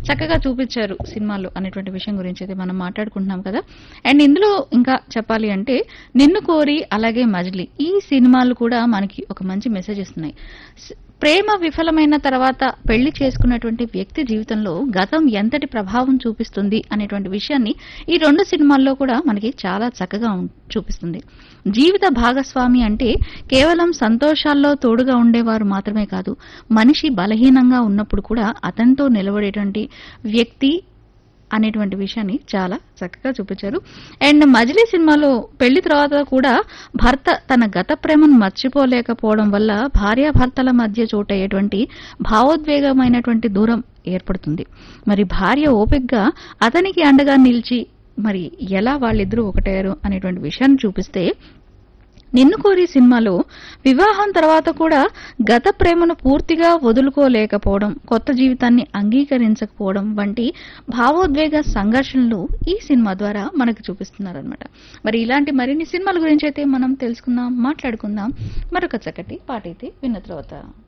చక్కగా చూపించారు సినిమాలో అనేటువంటి విషయం గురించి అయితే మనం మాట్లాడుకుంటున్నాం కదా అండ్ ఇందులో ఇంకా చెప్పాలి అంటే నిన్ను కోరి అలాగే మజిలీ ఈ సినిమాలు కూడా మనకి ఒక మంచి మెసేజ్ ఇస్తున్నాయి స్- ప్రేమ విఫలమైన తర్వాత పెళ్లి చేసుకున్నటువంటి వ్యక్తి జీవితంలో గతం ఎంతటి ప్రభావం చూపిస్తుంది అనేటువంటి విషయాన్ని ఈ రెండు సినిమాల్లో కూడా మనకి చాలా చక్కగా ఉం- చూపిస్తుంది జీవిత భాగస్వామి అంటే కేవలం సంతోషాల్లో తోడుగా ఉండేవారు మాత్రమే కాదు మనిషి బలహీనంగా ఉన్నప్పుడు కూడా అతనితో నిలబడేటువంటి వ్యక్తి అనేటువంటి విషయాన్ని చాలా చక్కగా చూపించారు అండ్ మజిలీ సినిమాలో పెళ్లి తర్వాత కూడా భర్త తన గత ప్రేమను మర్చిపోలేకపోవడం వల్ల భార్యాభర్తల మధ్య చోటయ్యేటువంటి భావోద్వేగమైనటువంటి దూరం ఏర్పడుతుంది మరి భార్య ఓపికగా అతనికి అండగా నిలిచి మరి ఎలా వాళ్ళిద్దరూ ఒకటయ్యారు అనేటువంటి విషయాన్ని చూపిస్తే నిన్ను కోరి సినిమాలో వివాహం తర్వాత కూడా గత ప్రేమను పూర్తిగా వదులుకోలేకపోవడం కొత్త జీవితాన్ని అంగీకరించకపోవడం వంటి భావోద్వేగ సంఘర్షణలు ఈ సినిమా ద్వారా మనకు చూపిస్తున్నారనమాట మరి ఇలాంటి మరిన్ని సినిమాల గురించి అయితే మనం తెలుసుకుందాం మాట్లాడుకుందాం మరొక చక్కటి పాట అయితే విన్న తర్వాత